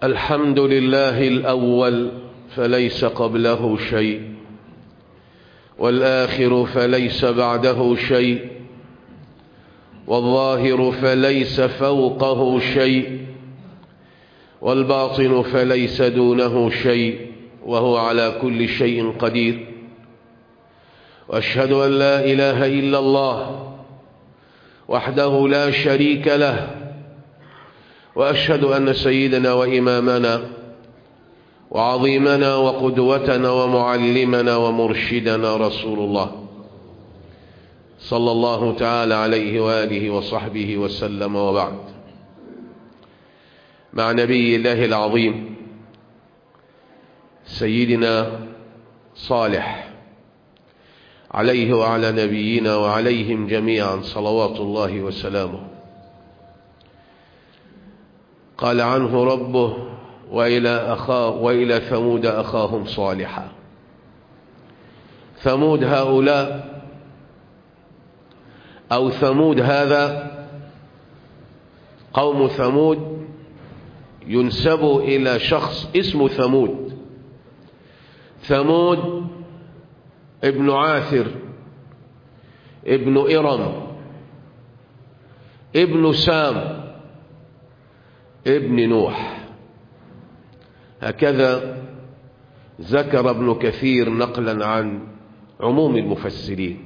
الحمد لله الأول فليس قبله شيء والآخر فليس بعده شيء والظاهر فليس فوقه شيء والباطن فليس دونه شيء وهو على كل شيء قدير وأشهد أن لا إله إلا الله وحده لا شريك له وأشهد أن سيدنا وإمامنا وعظيمنا وقدوتنا ومعلمنا ومرشدنا رسول الله صلى الله تعالى عليه وآله وصحبه وسلم وبعد مع نبي الله العظيم سيدنا صالح عليه وعلى نبينا وعليهم جميعا صلوات الله وسلامه قال عنه ربه وإلى, أخاه وإلى ثمود أخاهم صالحا ثمود هؤلاء أو ثمود هذا قوم ثمود ينسب إلى شخص اسمه ثمود ثمود ابن عاثر ابن إرم ابن سام ابن نوح هكذا ذكر ابن كثير نقلا عن عموم المفسرين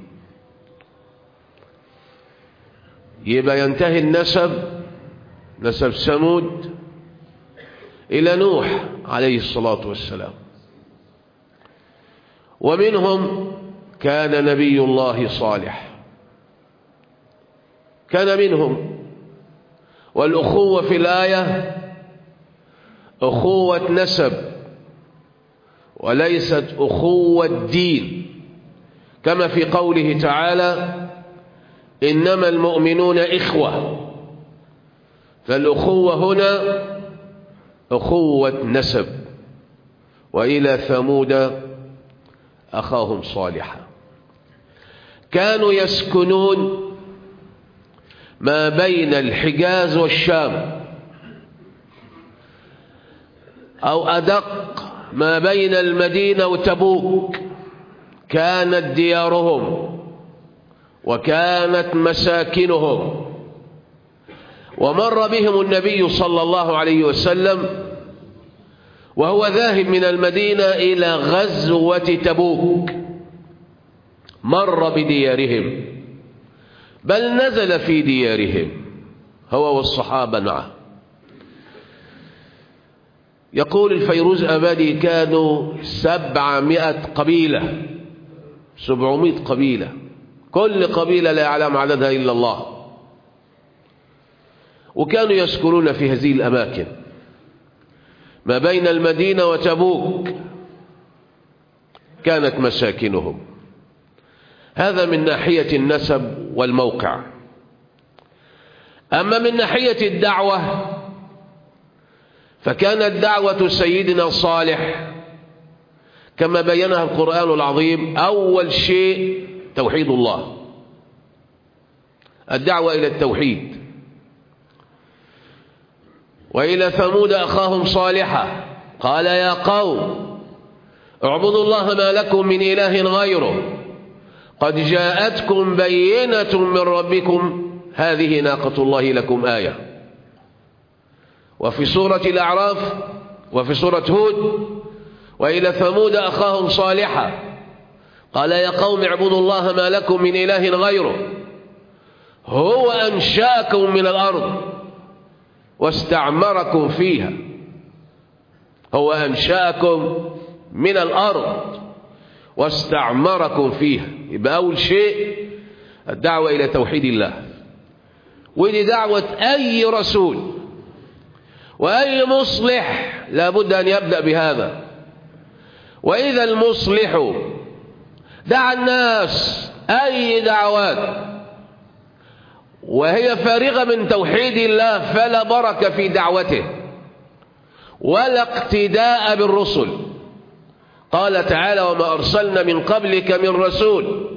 يبقى ينتهي النسب نسب ثمود إلى نوح عليه الصلاة والسلام ومنهم كان نبي الله صالح كان منهم والأخوة في الآية أخوة نسب وليست أخوة دين كما في قوله تعالى إنما المؤمنون إخوة فالأخوة هنا أخوة نسب وإلى ثمود أخاهم صالحا كانوا يسكنون ما بين الحجاز والشام أو أدق ما بين المدينة وتبوك كانت ديارهم وكانت مساكنهم ومر بهم النبي صلى الله عليه وسلم وهو ذاهب من المدينة إلى غزوة تبوك مر بديارهم بل نزل في ديارهم هو والصحابة معه يقول الفيروز أبادي كانوا سبعمائة قبيلة سبعمائة قبيلة كل قبيلة لا يعلم عددها إلا الله وكانوا يسكنون في هذه الأماكن ما بين المدينة وتبوك كانت مساكنهم هذا من ناحية النسب والموقع أما من ناحية الدعوة فكانت دعوة سيدنا صالح كما بينها القرآن العظيم أول شيء توحيد الله الدعوة إلى التوحيد وإلى ثمود أخاهم صالحا قال يا قوم اعبدوا الله ما لكم من إله غيره قد جاءتكم بينة من ربكم هذه ناقة الله لكم آية وفي سورة الأعراف وفي سورة هود وإلى ثمود أخاهم صالحا قال يا قوم اعبدوا الله ما لكم من إله غيره هو أنشاكم من الأرض واستعمركم فيها هو أنشاكم من الأرض واستعمركم فيها يبقى أول شيء الدعوة إلى توحيد الله ودي دعوة أي رسول وأي مصلح لابد أن يبدأ بهذا وإذا المصلح دعا الناس أي دعوات وهي فارغة من توحيد الله فلا بركة في دعوته ولا اقتداء بالرسل قال تعالى وما أرسلنا من قبلك من رسول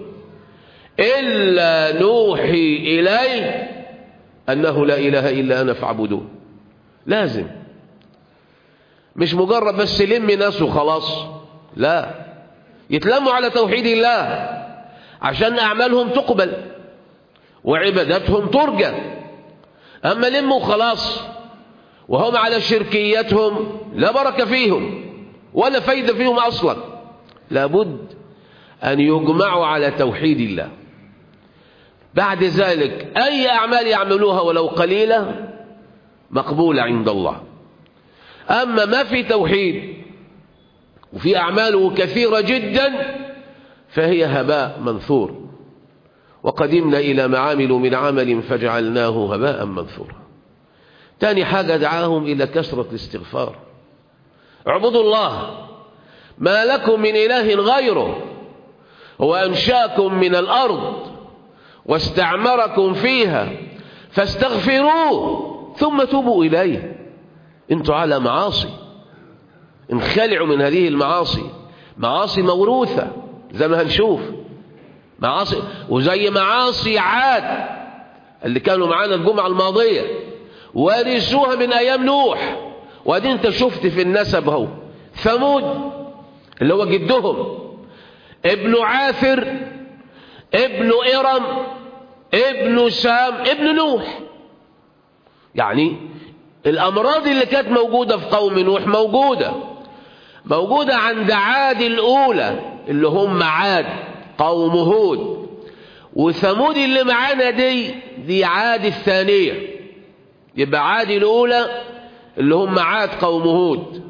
إلا نوحي إليه أنه لا إله إلا أنا فاعبدون لازم مش مجرد بس لم ناس وخلاص لا يتلموا على توحيد الله عشان أعمالهم تقبل وعبادتهم ترجى أما لموا وخلاص وهم على شركيتهم لا بركة فيهم ولا فايدة فيهم أصلا لابد أن يجمعوا على توحيد الله بعد ذلك أي أعمال يعملوها ولو قليلة مقبولة عند الله أما ما في توحيد وفي أعماله كثيرة جدا فهي هباء منثور وقدمنا إلى ما عملوا من عمل فجعلناه هباء منثورا تاني حاجة دعاهم إلى كثرة الاستغفار اعبدوا الله ما لكم من إله غيره هو أنشاكم من الأرض واستعمركم فيها فاستغفروه ثم توبوا إليه انتوا على معاصي انخلعوا من هذه المعاصي معاصي موروثة زي ما هنشوف معاصي وزي معاصي عاد اللي كانوا معانا الجمعة الماضية ورثوها من أيام نوح وادي انت شفت في النسب اهو ثمود اللي هو جدهم ابن عاثر ابن إرم ابن سام ابن نوح يعني الأمراض اللي كانت موجودة في قوم نوح موجودة موجودة عند عاد الأولى اللي هم عاد قوم هود وثمود اللي معانا دي دي عاد الثانية يبقى عاد الأولى اللي هم عاد قوم هود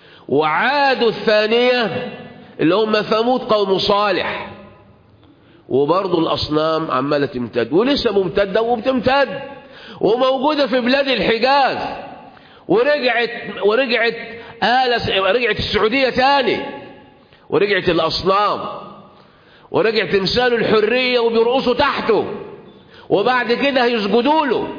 وعاد الثانية اللي هم ثمود قوم صالح وبرضه الأصنام عمالة تمتد ولسه ممتدة وبتمتد وموجودة في بلاد الحجاز ورجعت ورجعت آل رجعت السعودية تاني ورجعت الأصنام ورجع تمثال الحرية وبيرقصوا تحته وبعد كده هيسجدوا له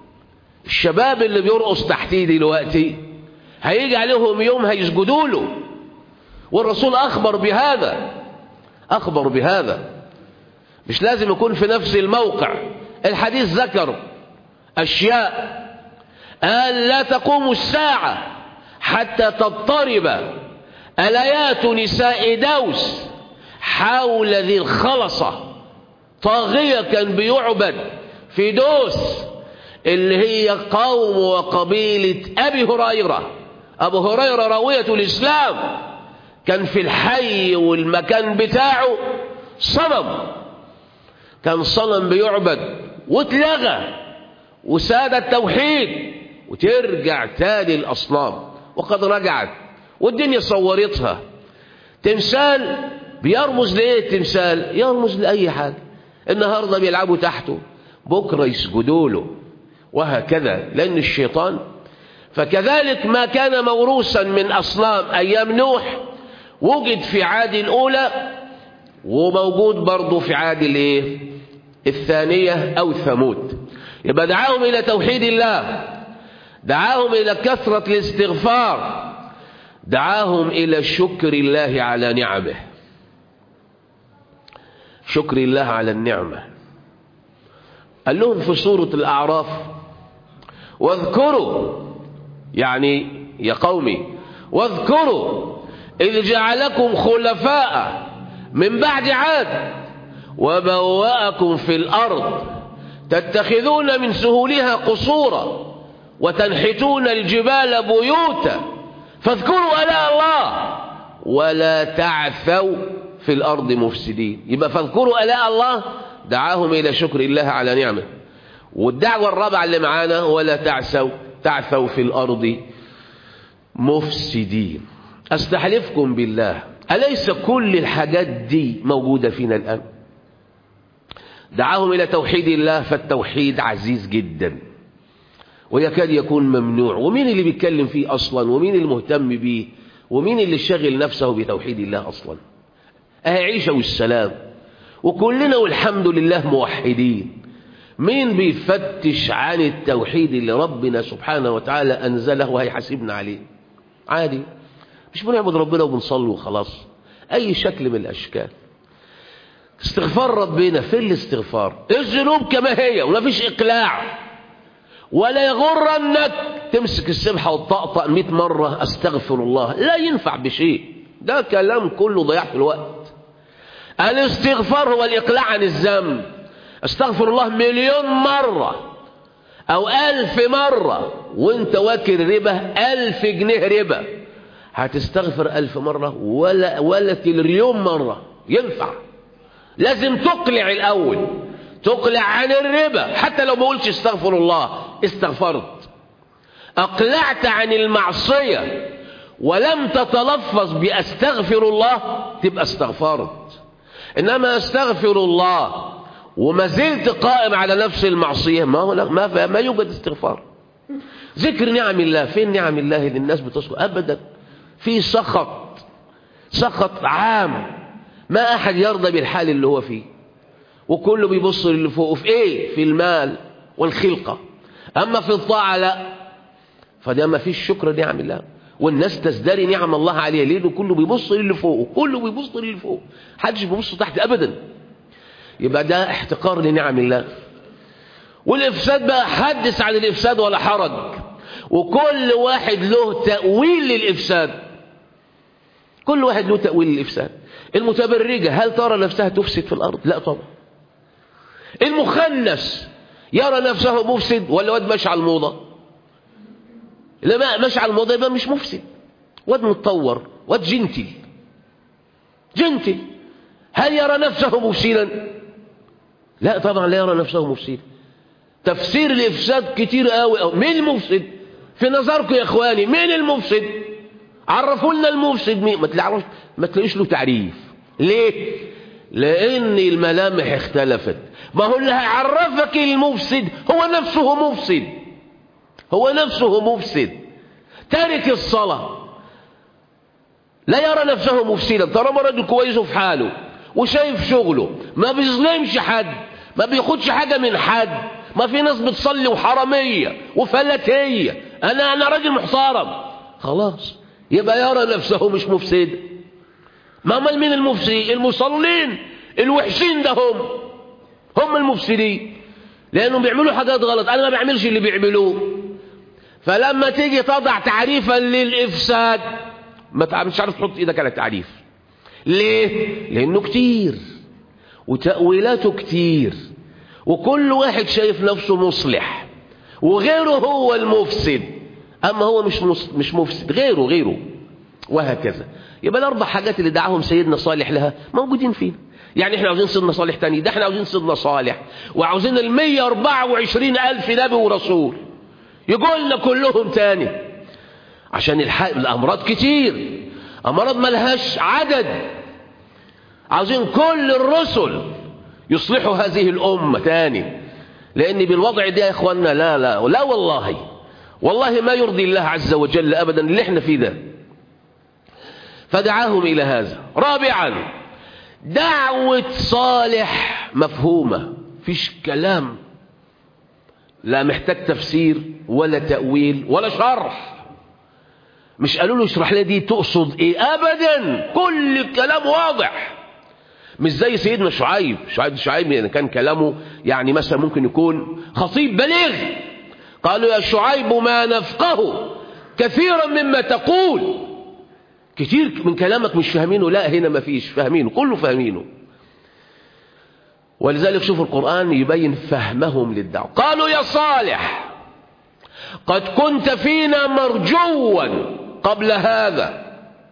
الشباب اللي بيرقص تحتيه دلوقتي هيجي عليهم يوم هيسجدوا له والرسول أخبر بهذا أخبر بهذا مش لازم يكون في نفس الموقع الحديث ذكر أشياء قال لا تقوم الساعة حتى تضطرب أليات نساء دوس حول ذي الخلصة طاغية كان بيعبد في دوس اللي هي قوم وقبيلة أبي هريرة أبو هريرة راوية الإسلام كان في الحي والمكان بتاعه صنم كان صنم بيعبد واتلغى وساد التوحيد وترجع تاني الأصنام وقد رجعت والدنيا صورتها تمثال بيرمز لإيه التمثال يرمز لأي حاجة النهاردة بيلعبوا تحته بكرة يسجدوا له وهكذا لأن الشيطان فكذلك ما كان موروثا من أصنام أيام نوح وجد في عاد الأولى وموجود برضه في عاد الايه الثانية أو ثمود يبقى دعاهم إلى توحيد الله دعاهم إلى كثرة الاستغفار دعاهم إلى شكر الله على نعمه شكر الله على النعمة قال لهم في سورة الأعراف واذكروا يعني يا قومي واذكروا إذ جعلكم خلفاء من بعد عاد وبوأكم في الأرض تتخذون من سهولها قصورا وتنحتون الجبال بيوتا فاذكروا ألاء الله ولا تعثوا في الأرض مفسدين يبقى فاذكروا ألاء الله دعاهم إلى شكر الله على نعمه والدعوة الرابعة اللي معانا ولا تعثوا تعثوا في الأرض مفسدين أستحلفكم بالله أليس كل الحاجات دي موجودة فينا الآن دعاهم إلى توحيد الله فالتوحيد عزيز جدا ويكاد يكون ممنوع ومين اللي بيتكلم فيه أصلا ومين المهتم بيه ومين اللي شغل نفسه بتوحيد الله أصلا أهي عيشة والسلام وكلنا والحمد لله موحدين مين بيفتش عن التوحيد اللي ربنا سبحانه وتعالى أنزله وهيحاسبنا عليه عادي مش بنعبد ربنا وبنصلي وخلاص أي شكل من الأشكال استغفار ربنا فين الاستغفار الذنوب كما هي وما فيش إقلاع ولا يغرنك تمسك السبحة وتطقطق مئة مرة استغفر الله لا ينفع بشيء ده كلام كله ضياع في الوقت الاستغفار هو الإقلاع عن الذنب استغفر الله مليون مرة أو ألف مرة وانت واكل ربا ألف جنيه ربا هتستغفر ألف مرة ولا ولا تريليون مرة ينفع لازم تقلع الأول تقلع عن الربا حتى لو ما قلتش استغفر الله استغفرت أقلعت عن المعصية ولم تتلفظ بأستغفر الله تبقى استغفرت إنما أستغفر الله وما زلت قائم على نفس المعصية ما هو ما, ما يوجد استغفار ذكر نعم الله فين نعم الله اللي الناس بتذكر أبدا في سخط سخط عام ما أحد يرضى بالحال اللي هو فيه وكله بيبص للي فوقه في ايه في المال والخلقة اما في الطاعة لا فده ما فيش شكر نعم الله والناس تزدري نعم الله عليها ليه كله بيبص للي فوقه كله بيبص للي فوقه حدش بيبص تحت ابدا يبقى ده احتقار لنعم الله والافساد بقى حدث عن الافساد ولا حرج وكل واحد له تأويل للإفساد كل واحد له تأويل للإفساد المتبرجة هل ترى نفسها تفسد في الأرض لا طبعا المخنس يرى نفسه مفسد ولا واد ماشي على الموضة لا ماشي على الموضة يبقى مش مفسد واد متطور واد جنتل جنتل هل يرى نفسه مفسدا لا طبعا لا يرى نفسه مفسدا تفسير الإفساد كتير قوي قوي مين المفسد في نظركم يا إخواني مين المفسد عرفوا لنا المفسد مين ما تلاقوش ما تلاقيش له تعريف ليه لأن الملامح اختلفت ما هو اللي هيعرفك المفسد هو نفسه مفسد هو نفسه مفسد تارك الصلاة لا يرى نفسه مفسدا طالما راجل كويس في حاله وشايف شغله ما بيظلمش حد ما بياخدش حاجة من حد ما في ناس بتصلي وحرامية وفلتية أنا أنا راجل محترم خلاص يبقى يرى نفسه مش مفسد ما امال مين المفسدين المصلين الوحشين ده هم هم المفسدين لأنهم بيعملوا حاجات غلط أنا ما بعملش اللي بيعملوه فلما تيجي تضع تعريفا للإفساد ما مش عارف تحط إيدك على التعريف ليه؟ لأنه كتير وتأويلاته كتير وكل واحد شايف نفسه مصلح وغيره هو المفسد أما هو مش مش مفسد غيره غيره وهكذا يبقى الأربع حاجات اللي دعاهم سيدنا صالح لها موجودين فينا يعني احنا عاوزين سيدنا صالح تاني ده احنا عاوزين سيدنا صالح وعاوزين ال 124 ألف نبي ورسول يقولنا كلهم تاني عشان الأمراض كتير أمراض ملهاش عدد عاوزين كل الرسل يصلحوا هذه الأمة تاني لأن بالوضع ده يا إخواننا لا لا لا والله والله ما يرضي الله عز وجل أبدا اللي احنا فيه ده فدعاهم إلى هذا رابعا دعوة صالح مفهومة فيش كلام لا محتاج تفسير ولا تأويل ولا شرح مش قالوا له اشرح لي دي تقصد ايه ابدا كل الكلام واضح مش زي سيدنا شعيب شعيب شعيب يعني كان كلامه يعني مثلا ممكن يكون خطيب بليغ قالوا يا شعيب ما نفقه كثيرا مما تقول كتير من كلامك مش فاهمينه لا هنا ما فيش فاهمينه كله فاهمينه ولذلك شوفوا القرآن يبين فهمهم للدعوة قالوا يا صالح قد كنت فينا مرجوا قبل هذا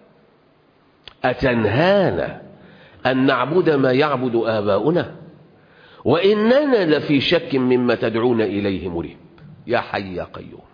أتنهانا أن نعبد ما يعبد آباؤنا وإننا لفي شك مما تدعون إليه مريب يا حي يا قيوم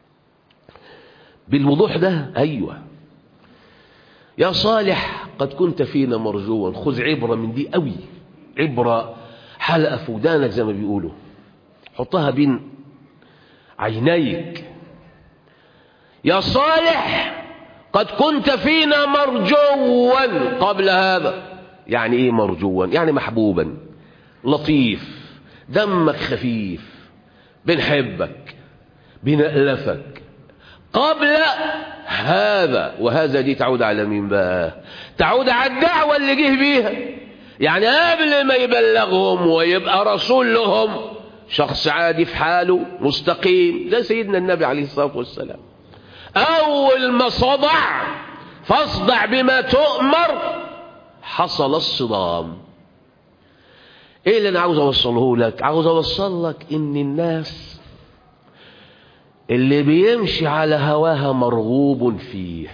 بالوضوح ده أيوة يا صالح قد كنت فينا مرجوا خذ عبرة من دي قوي عبرة حلقة في ودانك زي ما بيقولوا حطها بين عينيك يا صالح قد كنت فينا مرجوا قبل هذا يعني ايه مرجوا يعني محبوبا لطيف دمك خفيف بنحبك بنألفك قبل هذا وهذا دي تعود على مين بقى تعود على الدعوة اللي جه بيها يعني قبل ما يبلغهم ويبقى رسول لهم شخص عادي في حاله مستقيم ده سيدنا النبي عليه الصلاة والسلام أول ما صدع فاصدع بما تؤمر حصل الصدام ايه اللي انا عاوز اوصله لك عاوز اوصل لك ان الناس اللي بيمشي على هواها مرغوب فيه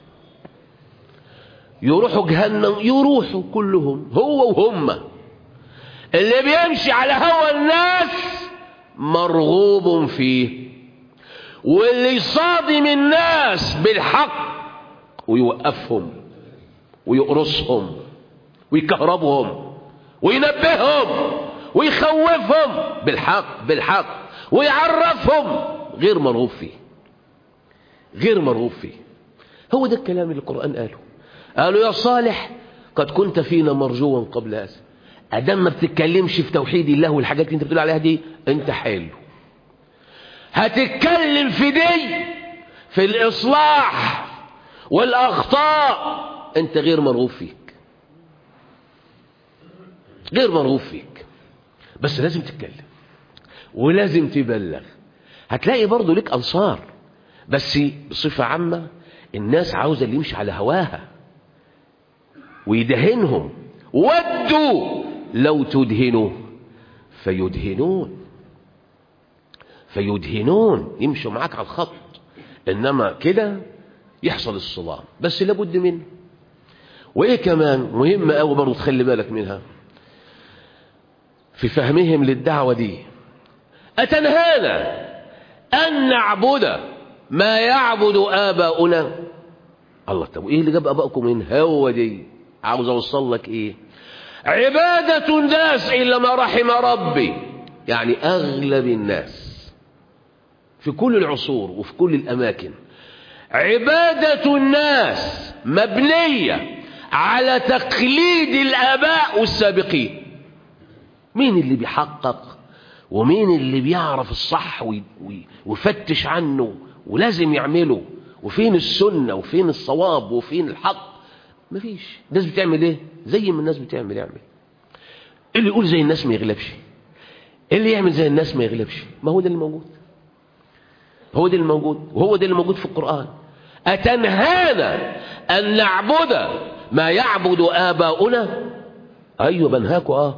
يروحوا جهنم يروحوا كلهم هو وهم اللي بيمشي على هوى الناس مرغوب فيه واللي يصادم الناس بالحق ويوقفهم ويقرصهم ويكهربهم وينبههم ويخوفهم بالحق بالحق ويعرفهم غير مرغوب فيه غير مرغوب فيه هو ده الكلام اللي القرآن قاله قالوا يا صالح قد كنت فينا مرجوا قبل هذا ادام ما بتتكلمش في توحيد الله والحاجات اللي انت بتقول عليها دي انت حلو هتتكلم في دي في الاصلاح والاخطاء انت غير مرغوب فيك غير مرغوب فيك بس لازم تتكلم ولازم تبلغ هتلاقي برضه لك انصار بس بصفه عامه الناس عاوزه اللي يمشي على هواها ويدهنهم ودوا لو تدهنوا فيدهنون فيدهنون يمشوا معاك على الخط انما كده يحصل الصدام بس لابد منه وايه كمان مهم قوي برضه تخلي بالك منها في فهمهم للدعوه دي اتنهانا ان نعبد ما يعبد اباؤنا الله طب ايه اللي جاب ابائكم من هو دي عاوز اوصل لك ايه عبادة الناس إلا ما رحم ربي يعني أغلب الناس في كل العصور وفي كل الأماكن عبادة الناس مبنية على تقليد الآباء السابقين مين اللي بيحقق ومين اللي بيعرف الصح ويفتش عنه ولازم يعمله وفين السنة وفين الصواب وفين الحق مفيش الناس بتعمل ايه زي ما الناس بتعمل يعمل اللي يقول زي الناس ما يغلبش اللي يعمل زي الناس ما يغلبش ما هو ده اللي موجود هو ده اللي موجود وهو ده اللي موجود في القرآن أتنهانا أن نعبد ما يعبد آباؤنا أيوة بنهاكوا آه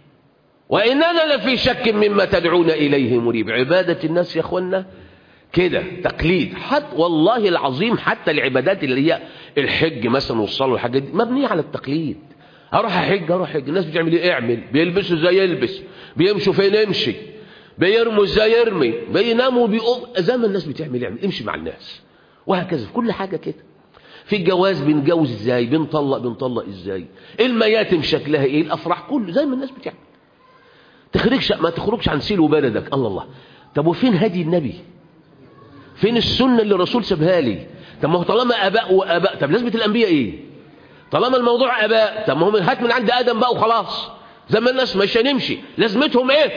وإننا لفي شك مما تدعون إليه مريب عبادة الناس يا أخوانا كده تقليد حتى والله العظيم حتى العبادات اللي هي الحج مثلا والصلاه والحاجات دي مبنيه على التقليد اروح احج اروح احج الناس بتعمل ايه اعمل بيلبسوا زي يلبس بيمشوا فين يمشي بيرموا ازاي يرمي بيناموا بيقوم زي ما الناس بتعمل يعمل امشي مع الناس وهكذا في كل حاجه كده في الجواز بنجوز ازاي بنطلق بنطلق ازاي المياتم شكلها ايه الافراح كله زي ما الناس بتعمل تخرجش ما تخرجش عن سيل وبلدك الله الله طب وفين هدي النبي فين السنة اللي الرسول سابها لي طب ما هو طالما اباء واباء طب لازمه الانبياء ايه طالما الموضوع اباء طب ما هو هات من عند ادم بقى وخلاص زي ما الناس مش هنمشي لازمتهم ايه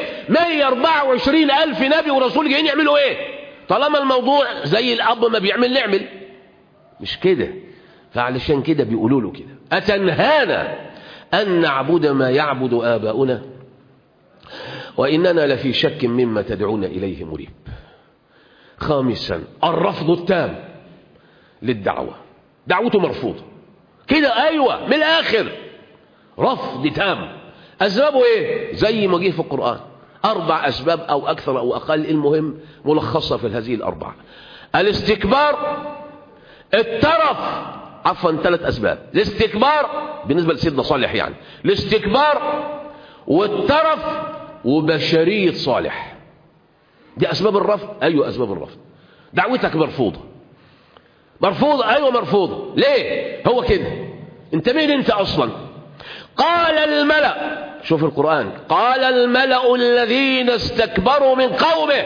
124 الف نبي ورسول جايين يعملوا ايه طالما الموضوع زي الاب ما بيعمل نعمل مش كده فعلشان كده بيقولوا له كده اتنهانا ان نعبد ما يعبد اباؤنا واننا لفي شك مما تدعون اليه مريب خامسا الرفض التام للدعوة دعوته مرفوضة كده أيوة من الآخر رفض تام أسبابه إيه زي ما جه في القرآن أربع أسباب أو أكثر أو أقل المهم ملخصة في هذه الأربعة الاستكبار الترف عفوا ثلاث أسباب الاستكبار بالنسبة لسيدنا صالح يعني الاستكبار والترف وبشرية صالح دي أسباب الرفض أيوة أسباب الرفض دعوتك مرفوضة مرفوضة أيوة مرفوضة ليه هو كده انت مين انت أصلا قال الملأ شوف القرآن قال الملأ الذين استكبروا من قومه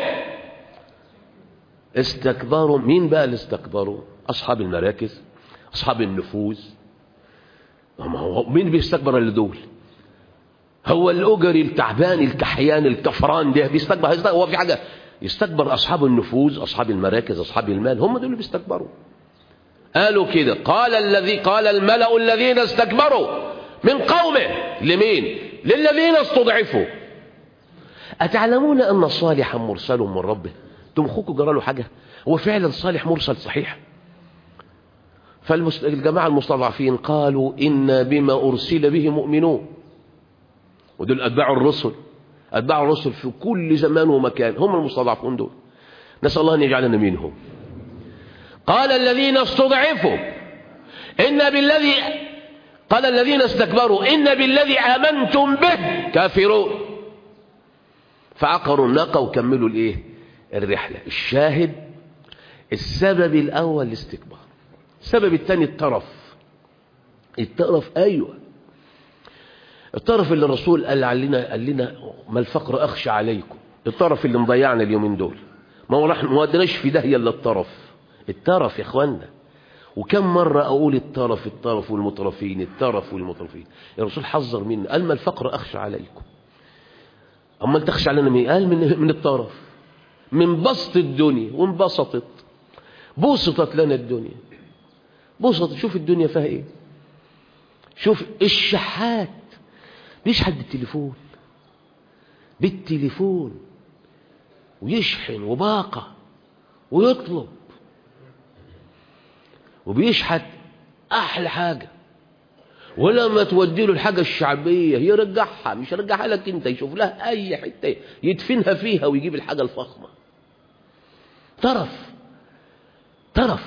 استكبروا مين بقى اللي استكبروا أصحاب المراكز أصحاب النفوذ ما هو مين بيستكبر اللي دول هو الأجري التعبان الكحيان الكفران ده بيستكبر هيستكبر هو في حاجة يستكبر أصحاب النفوذ أصحاب المراكز أصحاب المال هم دول اللي بيستكبروا قالوا كده قال الذي قال الملأ الذين استكبروا من قومه لمين للذين استضعفوا أتعلمون أن صالحا مرسل من ربه تمخوكوا جرى له حاجة هو فعلا صالح مرسل صحيح فالجماعة المستضعفين قالوا إنا بما أرسل به مؤمنون ودول أتباع الرسل أتباع الرسل في كل زمان ومكان هم المستضعفون دول نسأل الله أن يجعلنا منهم قال الذين استضعفوا إن بالذي قال الذين استكبروا إن بالذي آمنتم به كافرون فعقروا الناقة وكملوا الإيه الرحلة الشاهد السبب الأول الاستكبار السبب الثاني الطرف الطرف أيوة الطرف اللي الرسول قال علينا قال لنا ما الفقر أخشى عليكم الطرف اللي مضيعنا اليومين دول ما هو راح ما ودناش في داهية إلا الطرف الطرف يا إخوانا وكم مرة أقول الطرف الطرف والمطرفين الطرف والمطرفين الرسول حذر منه قال ما الفقر أخشى عليكم أما أنت تخشى علينا مين قال من, من الطرف من بسط الدنيا وانبسطت بسطت لنا الدنيا بسطت شوف الدنيا فيها ايه شوف الشحات بيشحت بالتليفون بالتليفون ويشحن وباقة ويطلب وبيشحت أحلى حاجة ولما تودي له الحاجة الشعبية يرجعها مش يرجعها لك انت يشوف لها أي حتة يدفنها فيها ويجيب الحاجة الفخمة طرف طرف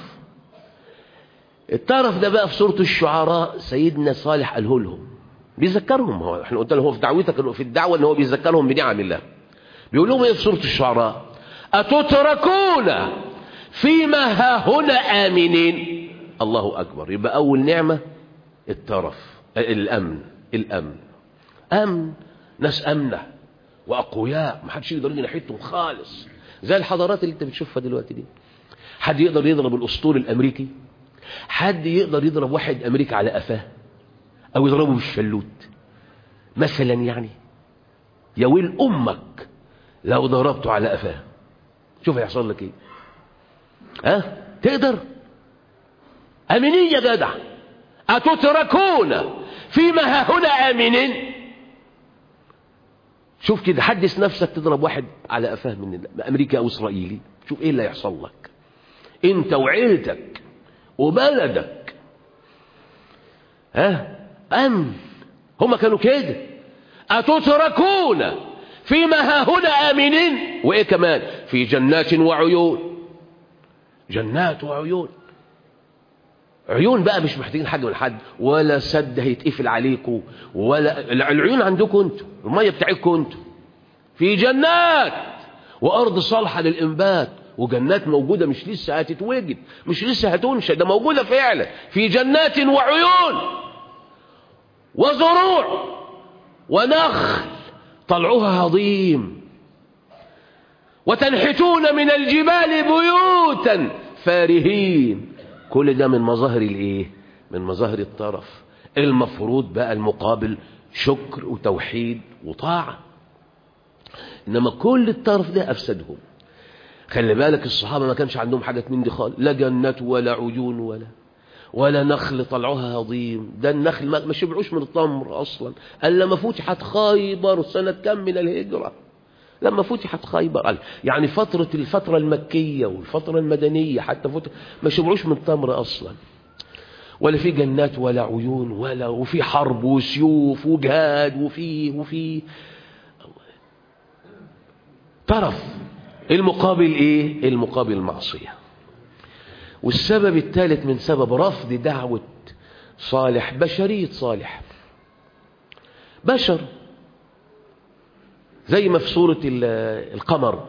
الطرف ده بقى في سورة الشعراء سيدنا صالح قاله لهم بيذكرهم هو احنا قلت له هو في دعوتك في الدعوة ان هو بيذكرهم بنعم الله بيقول لهم ايه في سورة الشعراء أتتركون فيما ها هنا آمنين الله أكبر يبقى أول نعمة الترف الأمن الأمن أمن ناس أمنة وأقوياء ما حدش يقدر يجي ناحيتهم خالص زي الحضارات اللي انت بتشوفها دلوقتي دي حد يقدر يضرب الأسطول الأمريكي حد يقدر يضرب واحد أمريكا على قفاه أو يضربه بالشلوت مثلا يعني يا ويل أمك لو ضربته على قفاه شوف هيحصل لك ايه ها أه؟ تقدر امنين يا جدع اتتركون فيما ها هنا امنين شوف كده حدث نفسك تضرب واحد على قفاه من امريكا او اسرائيلي شوف ايه اللي هيحصل لك انت وعيلتك وبلدك ها امن هما كانوا كده اتتركون فيما ها هنا آمنين وإيه كمان في جنات وعيون جنات وعيون عيون بقى مش محتاجين حاجة من حد ولا سد هيتقفل عليكم ولا العيون عندكم انتوا المية بتاعتكم انتوا في جنات وأرض صالحة للإنبات وجنات موجودة مش لسه هتتوجد مش لسه هتنشأ ده موجودة فعلا في جنات وعيون وزروع ونخل طلعها هضيم وتنحتون من الجبال بيوتا فارهين كل ده من مظاهر الايه من مظاهر الطرف المفروض بقى المقابل شكر وتوحيد وطاعة انما كل الطرف ده افسدهم خلي بالك الصحابة ما كانش عندهم حاجة من دي خالص لا جنات ولا عيون ولا ولا نخل طلعوها هضيم ده النخل ما شبعوش من التمر أصلا قال لما فتحت خيبر سنة كم من الهجرة لما فتحت خيبر يعني فترة الفترة المكية والفترة المدنية حتى فترة ما شبعوش من التمر أصلا ولا في جنات ولا عيون ولا وفي حرب وسيوف وجهاد وفيه وفيه طرف المقابل ايه المقابل المعصيه والسبب الثالث من سبب رفض دعوة صالح بشرية صالح بشر زي ما في سورة القمر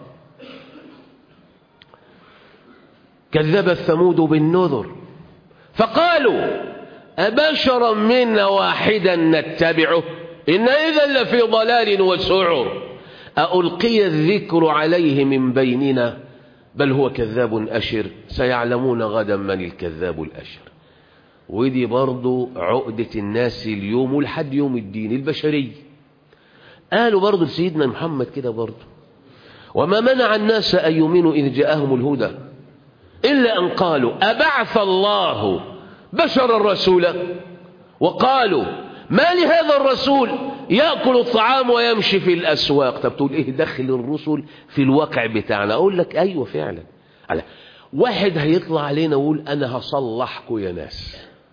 كذب الثمود بالنذر فقالوا أبشرا منا واحدا نتبعه إن إذا لفي ضلال وسعر ألقي الذكر عليه من بيننا بل هو كذاب أشر سيعلمون غدا من الكذاب الأشر ودي برضو عقدة الناس اليوم ولحد يوم الدين البشري قالوا برضو لسيدنا محمد كده برضو وما منع الناس أن يؤمنوا إذ جاءهم الهدى إلا أن قالوا أبعث الله بشر الرسول وقالوا ما لهذا الرسول يأكل الطعام ويمشي في الأسواق طب تقول إيه دخل الرسل في الواقع بتاعنا أقول لك أيوة فعلا على واحد هيطلع علينا ويقول أنا هصلحكم يا ناس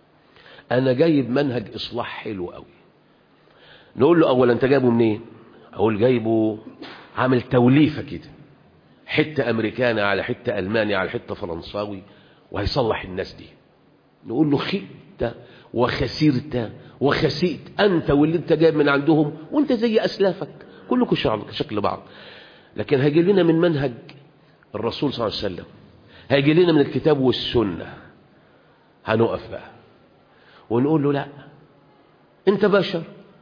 أنا جايب منهج إصلاح حلو قوي نقول له أولا أنت جايبه منين أقول جايبه عامل توليفة كده حتة أمريكاني على حتة ألماني على حتة فرنساوي وهيصلح الناس دي نقول له خئت وخسرت وخسئت أنت واللي أنت جايب من عندهم وأنت زي أسلافك كلكم شعب شكل بعض لكن هيجي لنا من منهج الرسول صلى الله عليه وسلم هيجي لنا من الكتاب والسنة هنقف بقى ونقول له لا أنت بشر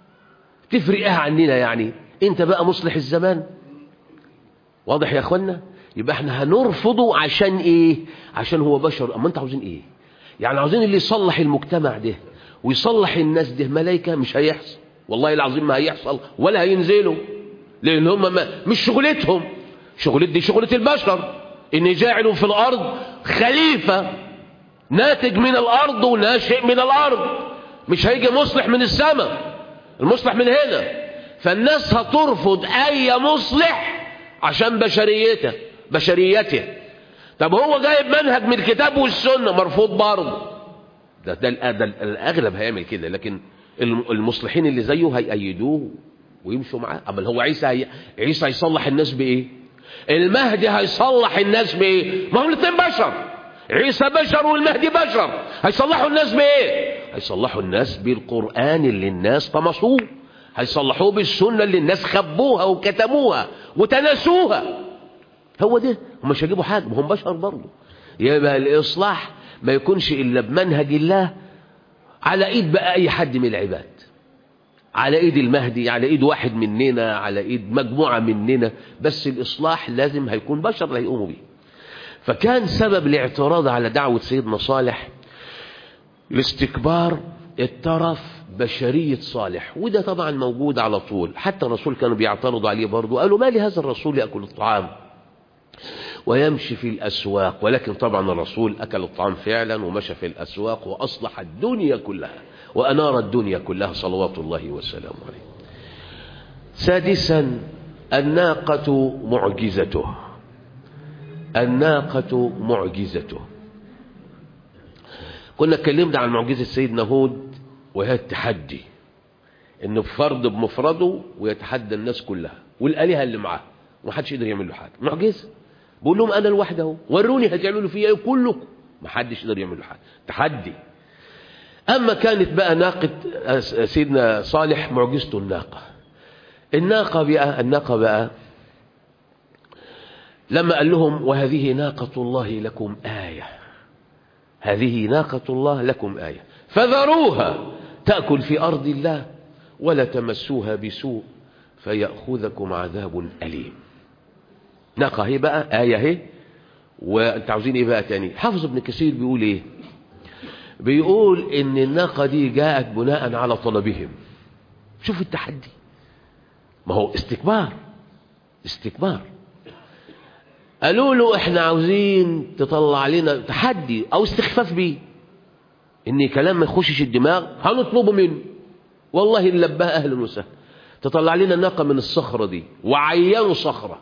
تفرق ايه عننا يعني انت بقى مصلح الزمان واضح يا اخوانا يبقى احنا هنرفضه عشان ايه عشان هو بشر اما انت عاوزين ايه يعني عاوزين اللي يصلح المجتمع ده ويصلح الناس ده ملائكة مش هيحصل والله العظيم ما هيحصل ولا هينزلوا لان هم ما مش شغلتهم شغلت دي شغلة البشر ان جاعلوا في الارض خليفة ناتج من الارض وناشئ من الارض مش هيجي مصلح من السماء المصلح من هنا فالناس هترفض اي مصلح عشان بشريته بشريته طب هو جايب منهج من الكتاب والسنه مرفوض برضه ده ده, الأ- ده الاغلب هيعمل كده لكن الم- المصلحين اللي زيه هيأيدوه ويمشوا معاه اما هو عيسى هي... عيسى هيصلح الناس بايه المهدي هيصلح الناس بايه ما هم الاثنين بشر عيسى بشر والمهدي بشر هيصلحوا الناس بايه هيصلحوا الناس بالقرآن اللي الناس طمسوه هيصلحوه بالسنة اللي الناس خبوها وكتموها وتنسوها هو ده هم مش هيجيبوا حاجة ما هم بشر برضه يبقى الإصلاح ما يكونش إلا بمنهج الله على إيد بقى أي حد من العباد على ايد المهدي على ايد واحد مننا على ايد مجموعة مننا بس الاصلاح لازم هيكون بشر اللي هيقوموا بيه فكان سبب الاعتراض على دعوة سيدنا صالح الاستكبار الترف بشرية صالح وده طبعا موجود على طول حتى الرسول كانوا بيعترضوا عليه برضه قالوا ما لهذا الرسول يأكل الطعام ويمشي في الأسواق ولكن طبعا الرسول أكل الطعام فعلا ومشى في الأسواق وأصلح الدنيا كلها وأنار الدنيا كلها صلوات الله وسلامه عليه سادسا الناقة معجزته الناقة معجزته كنا اتكلمنا عن معجزة سيدنا هود وهي التحدي انه بفرد بمفرده ويتحدى الناس كلها والآلهة اللي معاه ومحدش يقدر يعمل له حاجة معجزة بقول لهم انا الواحد اهو وروني هتعملوا فيا ايه كلكم محدش يقدر يعمل له حاجة تحدي اما كانت بقى ناقة سيدنا صالح معجزته الناقة الناقة بقى الناقة بقى لما قال لهم وهذه ناقة الله لكم آية هذه ناقة الله لكم آية فذروها تأكل في أرض الله ولا تمسوها بسوء فيأخذكم عذاب أليم ناقة هي بقى آية هي وانت عاوزين ايه بقى تاني حافظ ابن كثير بيقول ايه بيقول ان الناقة دي جاءت بناء على طلبهم شوف التحدي ما هو استكبار استكبار قالوا له احنا عاوزين تطلع لنا تحدي او استخفاف بيه ان كلام ما يخشش الدماغ هنطلبه منه والله اللباه اهلا وسهلا تطلع لنا ناقة من الصخرة دي وعينوا صخرة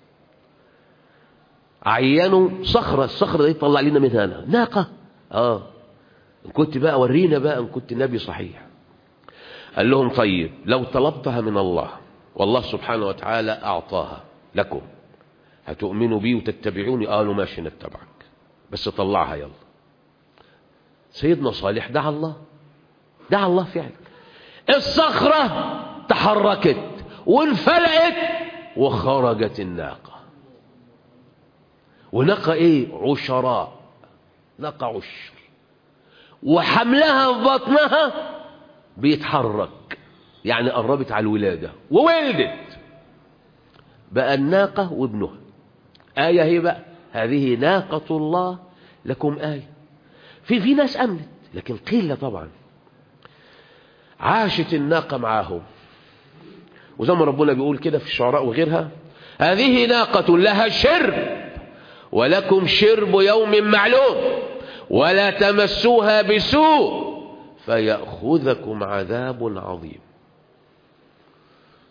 عينوا صخرة الصخرة دي طلع لنا منها أنا. ناقة اه ان كنت بقى ورينا بقى ان كنت نبي صحيح قال لهم طيب لو طلبتها من الله والله سبحانه وتعالى أعطاها لكم هتؤمنوا بي وتتبعوني قالوا ماشي نتبعك بس طلعها يلا سيدنا صالح دعا الله دعا الله فعلا الصخرة تحركت وانفلقت وخرجت الناقة وناقة ايه عشراء ناقة عشر وحملها في بطنها بيتحرك يعني قربت على الولادة وولدت بقى الناقة وابنها آية هي بقى هذه ناقة الله لكم آية في في ناس أمنت لكن قلة طبعا عاشت الناقة معاهم وزي ما ربنا بيقول كده في الشعراء وغيرها هذه ناقة لها شرب ولكم شرب يوم معلوم ولا تمسوها بسوء فيأخذكم عذاب عظيم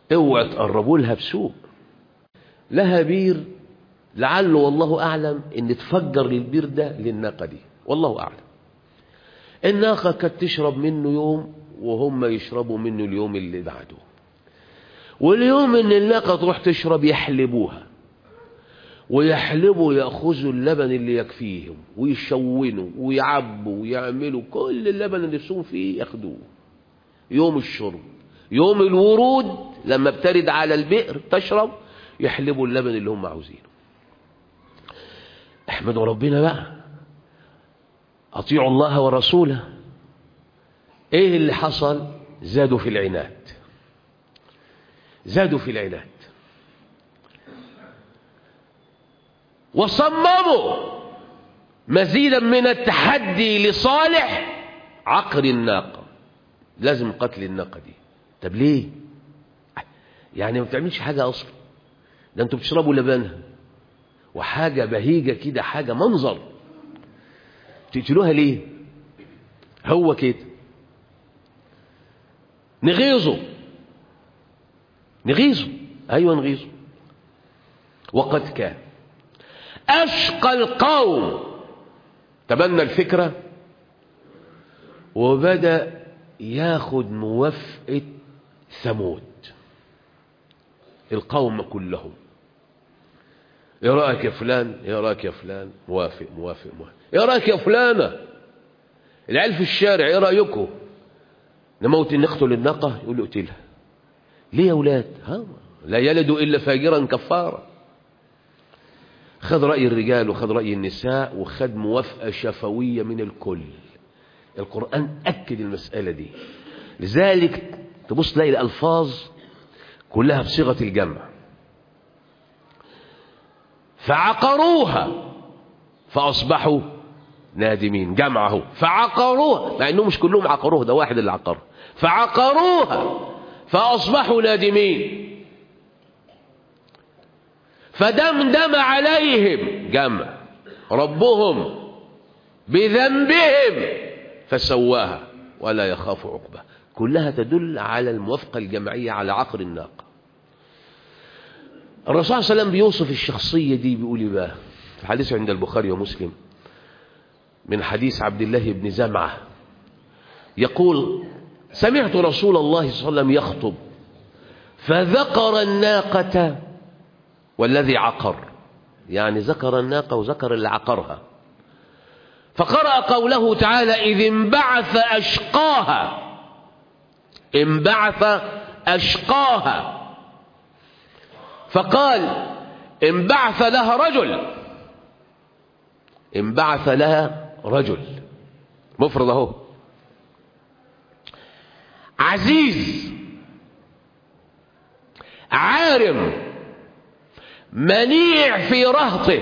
اوعى تقربوا لها بسوء لها بير لعله والله أعلم إن تفجر للبير ده للناقة دي والله أعلم الناقة كانت تشرب منه يوم وهم يشربوا منه اليوم اللي بعده واليوم ان الناقة تروح تشرب يحلبوها ويحلبوا يأخذوا اللبن اللي يكفيهم ويشونوا ويعبوا ويعملوا كل اللبن اللي نفسهم فيه ياخدوه يوم الشرب يوم الورود لما بترد على البئر تشرب يحلبوا اللبن اللي هم عاوزينه احمدوا ربنا بقى اطيعوا الله ورسوله ايه اللي حصل زادوا في العناد زادوا في العناد وصمموا مزيدا من التحدي لصالح عقر الناقة لازم قتل الناقة دي طب ليه يعني ما بتعملش حاجة أصلا ده انتوا بتشربوا لبنها وحاجة بهيجة كده حاجة منظر تقتلوها ليه هو كده نغيظه نغيظه أيوة نغيظه وقد كان أشقى القوم تبنى الفكرة وبدأ ياخد موافقة ثمود القوم كلهم ايه رايك يا فلان ايه رايك يا فلان موافق موافق موافق ايه رايك يا فلانه العيال في الشارع ايه رايكم نموت نقتل الناقه يقول له اقتلها ليه يا اولاد ها لا يلد الا فاجرا كفارا خد راي الرجال وخد راي النساء وخد موافقه شفويه من الكل القران اكد المساله دي لذلك تبص تلاقي الالفاظ كلها بصيغه الجمع فعقروها فأصبحوا نادمين جمعه فعقروها مع انهم مش كلهم عقروها ده واحد اللي عقرها فعقروها فأصبحوا نادمين فدمدم عليهم جمع ربهم بذنبهم فسواها ولا يخاف عقبه كلها تدل على الموافقة الجمعية على عقر الناقة الرسول صلى الله عليه وسلم بيوصف الشخصية دي بيقول ايه بقى في حديث عند البخاري ومسلم من حديث عبد الله بن زمعة يقول سمعت رسول الله صلى الله عليه وسلم يخطب فذكر الناقة والذي عقر يعني ذكر الناقة وذكر اللي عقرها فقرأ قوله تعالى إذ انبعث أشقاها انبعث أشقاها فقال انبعث لها رجل انبعث لها رجل مفرد اهو عزيز عارم منيع في رهطه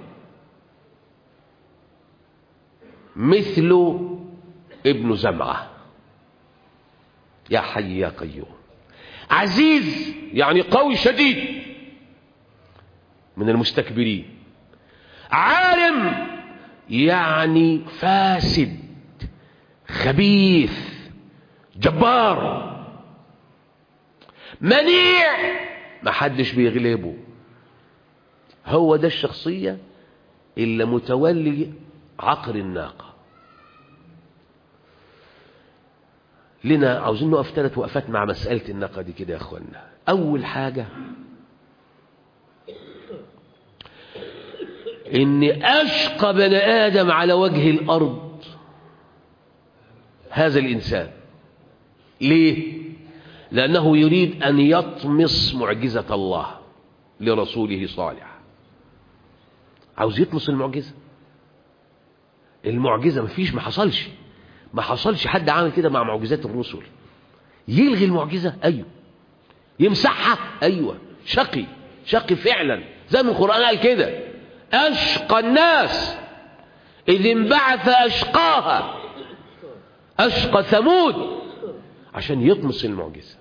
مثل ابن زمعة يا حي يا قيوم عزيز يعني قوي شديد من المستكبرين عالم يعني فاسد خبيث جبار منيع ما حدش بيغلبه هو ده الشخصية اللي متولي عقر الناقة لنا عاوزين نقف ثلاث وقفات مع مسألة الناقة دي كده يا اخوانا أول حاجة إن أشقى بني آدم على وجه الأرض هذا الإنسان ليه؟ لأنه يريد أن يطمس معجزة الله لرسوله صالح عاوز يطمس المعجزة المعجزة مفيش ما حصلش ما حصلش حد عامل كده مع معجزات الرسل يلغي المعجزة أيوه يمسحها أيوه شقي شقي فعلا زي ما القرآن قال كده أشقى الناس إذ انبعث أشقاها أشقى ثمود عشان يطمس المعجزة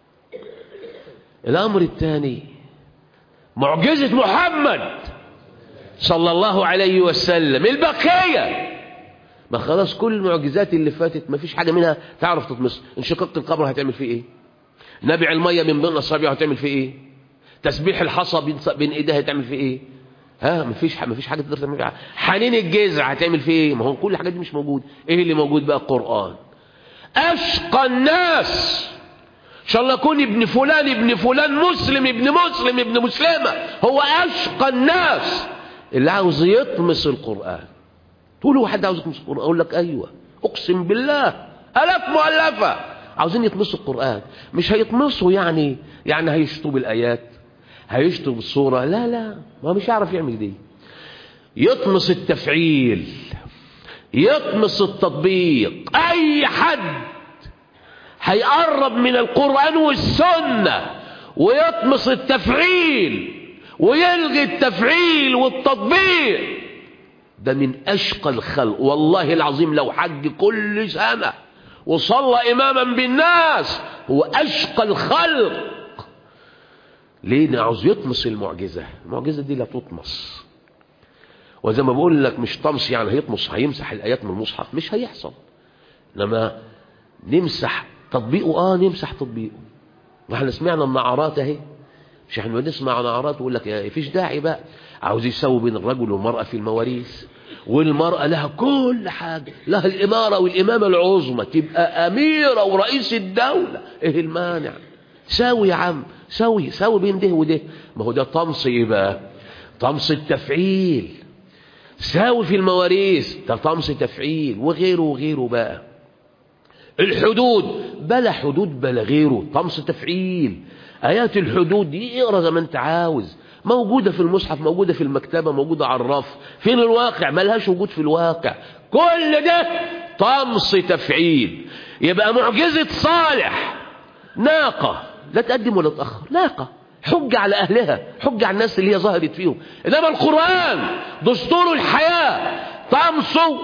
الأمر الثاني معجزة محمد صلى الله عليه وسلم البقية ما خلاص كل المعجزات اللي فاتت ما فيش حاجة منها تعرف تطمس انشقاق القبر هتعمل فيه ايه نبع المية من بين أصابعها هتعمل فيه إيه تسبيح الحصى بين بين إيديها هتعمل فيه إيه ها مفيش مفيش حاجة تقدر تعمل فيها حنين الجذع هتعمل فيه إيه ما هو كل الحاجات دي مش موجود إيه اللي موجود بقى القرآن أشقى الناس إن شاء الله يكون ابن فلان ابن فلان مسلم ابن مسلم ابن مسلمة هو أشقى الناس اللي عاوز يطمس القرآن تقول واحد عاوز يطمس القرآن أقول لك أيوة أقسم بالله ألاف مؤلفة عاوزين يطمسوا القرآن مش هيطمسوا يعني يعني هيشطوا بالآيات هيشطوا بالصورة لا لا ما مش هيعرف يعمل دي يطمس التفعيل يطمس التطبيق أي حد هيقرب من القرآن والسنة ويطمس التفعيل ويلغي التفعيل والتطبيق ده من أشقى الخلق والله العظيم لو حج كل سنة وصلى إماما بالناس هو أشقى الخلق ليه عاوز يطمس المعجزة المعجزة دي لا تطمس وزي ما بقول لك مش طمس يعني هيطمس هيمسح الآيات من المصحف مش هيحصل لما نمسح تطبيقه اه نمسح تطبيقه ما احنا سمعنا النعرات اهي مش احنا بنسمع نعرات ويقول لك يا فيش داعي بقى عاوز يساوي بين الرجل والمرأة في المواريث والمرأة لها كل حاجة لها الإمارة والإمامة العظمى تبقى أميرة ورئيس الدولة إيه المانع ساوي يا عم ساوي ساوي بين ده وده ما هو ده طمس إيه بقى طمس التفعيل ساوي في المواريث ده طمس تفعيل وغيره وغيره بقى الحدود بلا حدود بلا غيره طمس تفعيل آيات الحدود دي اقرا زي ما انت عاوز موجودة في المصحف موجودة في المكتبة موجودة على الرف فين الواقع ملهاش وجود في الواقع كل ده طمس تفعيل يبقى معجزة صالح ناقة لا تقدم ولا تأخر ناقة حج على أهلها حج على الناس اللي هي ظهرت فيهم إنما القرآن دستور الحياة طمسه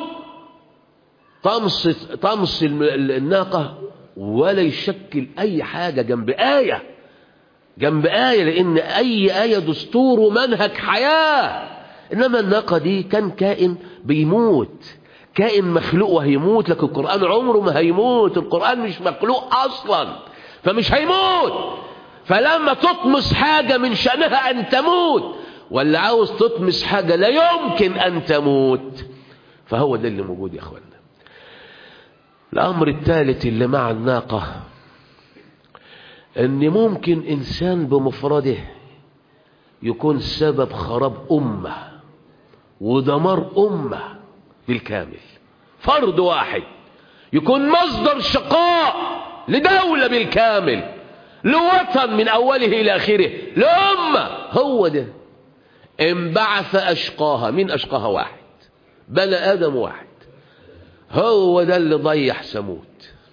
طمس طمس الناقة ولا يشكل أي حاجة جنب آية جنب آية لأن أي آية دستور ومنهج حياة إنما الناقة دي كان كائن بيموت كائن مخلوق وهيموت لكن القرآن عمره ما هيموت القرآن مش مخلوق أصلا فمش هيموت فلما تطمس حاجة من شأنها أن تموت ولا عاوز تطمس حاجة لا يمكن أن تموت فهو ده اللي موجود يا أخوانا الأمر الثالث اللي مع الناقة ان ممكن انسان بمفرده يكون سبب خراب امه ودمار امه بالكامل فرد واحد يكون مصدر شقاء لدوله بالكامل لوطن من اوله الى اخره لامه هو ده انبعث اشقاها مين اشقاها واحد بني ادم واحد هو ده اللي ضيع ثمود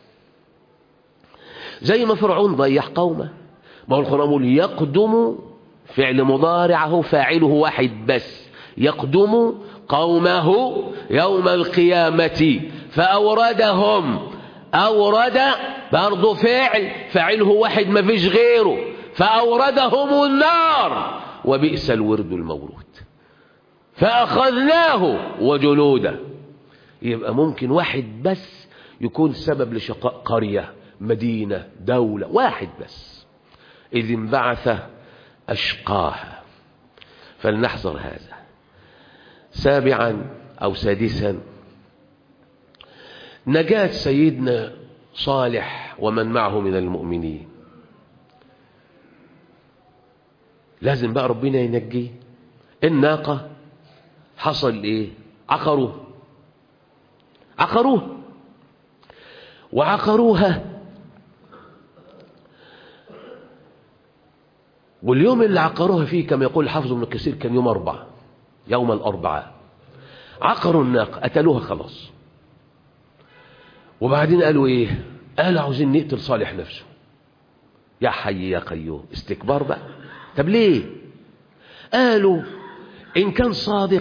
زي ما فرعون ضيع قومه ما هو القرآن يقول يقدم فعل مضارعه فاعله واحد بس يقدم قومه يوم القيامة فأوردهم أورد برضه فعل فاعله واحد ما فيش غيره فأوردهم النار وبئس الورد المورود فأخذناه وجنوده يبقى ممكن واحد بس يكون سبب لشقاء قرية مدينة دولة واحد بس إذ انبعث أشقاها فلنحذر هذا سابعا أو سادسا نجاة سيدنا صالح ومن معه من المؤمنين لازم بقى ربنا ينجيه الناقة حصل ايه عقروه عقروه وعقروها واليوم اللي عقروها فيه كما يقول الحافظ ابن كثير كان يوم أربعة يوم الأربعاء عقروا الناقة قتلوها خلاص وبعدين قالوا ايه قالوا عاوزين نقتل صالح نفسه يا حي يا قيوم استكبار بقى طب ليه قالوا ان كان صادق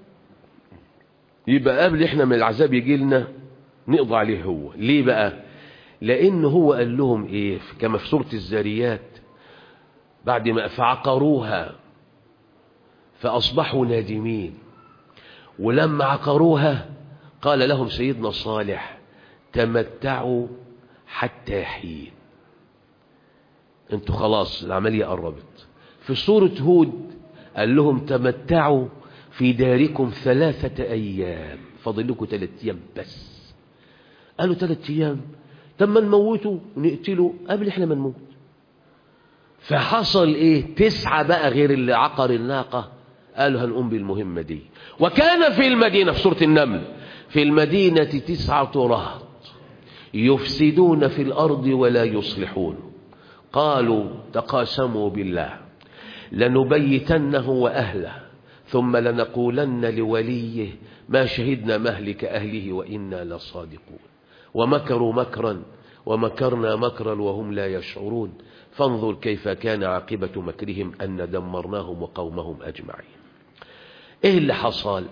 يبقى قبل احنا من العذاب يجي لنا نقضي عليه هو ليه بقى لان هو قال لهم ايه كما في سوره الزاريات بعد ما فعقروها فاصبحوا نادمين ولما عقروها قال لهم سيدنا صالح تمتعوا حتى حين انتوا خلاص العملية قربت في سورة هود قال لهم تمتعوا في داركم ثلاثة أيام فاضل لكم ثلاثة أيام بس قالوا ثلاثة أيام تم نموته ونقتله قبل احنا ما نموت فحصل ايه تسعة بقى غير اللي عقر الناقة قالوا هنقوم بالمهمة دي وكان في المدينة في سورة النمل في المدينة تسعة رهط يفسدون في الأرض ولا يصلحون قالوا تقاسموا بالله لنبيتنه وأهله ثم لنقولن لوليه ما شهدنا مهلك أهله وإنا لصادقون ومكروا مكرا ومكرنا مكرا وهم لا يشعرون فانظر كيف كان عاقبة مكرهم أن دمرناهم وقومهم أجمعين إيه اللي حصل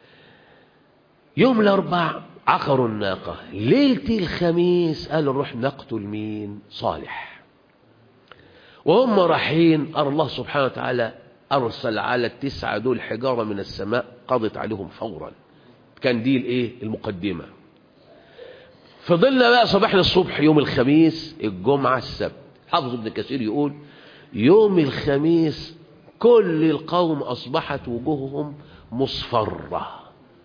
يوم الأربع عقروا الناقة ليلة الخميس قالوا نروح نقتل مين صالح وهم رايحين الله سبحانه وتعالى أرسل على التسعة دول حجارة من السماء قضت عليهم فورا كان دي الايه المقدمة فضلنا بقى صباحنا الصبح يوم الخميس الجمعة السبت حافظ ابن كثير يقول يوم الخميس كل القوم أصبحت وجوههم مصفرة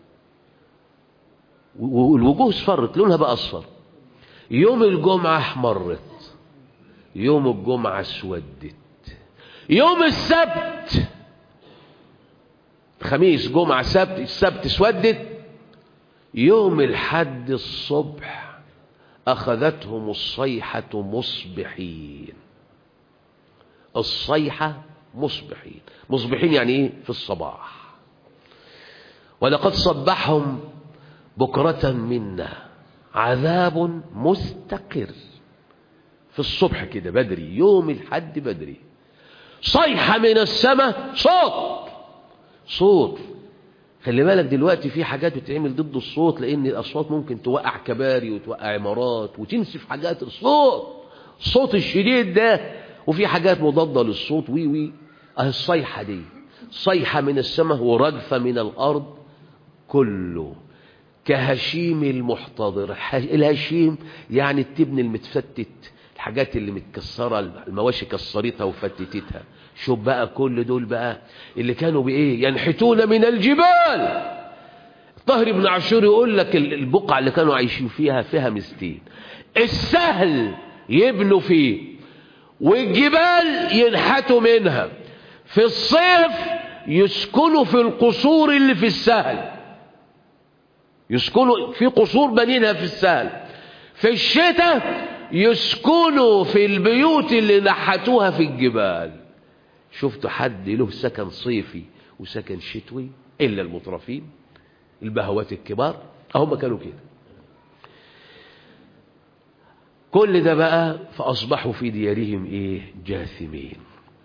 والوجوه اصفرت لونها بقى أصفر يوم الجمعة احمرت يوم الجمعة اسودت يوم السبت خميس جمعة سبت السبت اسودت يوم الحد الصبح أخذتهم الصيحة مصبحين الصيحة مصبحين مصبحين يعني ايه في الصباح ولقد صبحهم بكرة منا عذاب مستقر في الصبح كده بدري يوم الحد بدري صيحة من السماء صوت صوت خلي بالك دلوقتي في حاجات بتتعمل ضد الصوت لان الاصوات ممكن توقع كباري وتوقع عمارات وتنسف حاجات الصوت الصوت الشديد ده وفي حاجات مضادة للصوت وي وي اهي الصيحة دي صيحة من السماء ورجفة من الارض كله كهشيم المحتضر الهشيم يعني التبن المتفتت الحاجات اللي متكسرة المواشي كسرتها وفتتتها شوف بقى كل دول بقى اللي كانوا بإيه ينحتون من الجبال طاهر بن عاشور يقول لك البقعة اللي كانوا عايشين فيها فيها مستين السهل يبنوا فيه والجبال ينحتوا منها في الصيف يسكنوا في القصور اللي في السهل يسكنوا في قصور بنينها في السهل في الشتاء يسكنوا في البيوت اللي نحتوها في الجبال شفتوا حد له سكن صيفي وسكن شتوي إلا المطرفين البهوات الكبار هم كانوا كده كل ده بقى فأصبحوا في ديارهم إيه جاثمين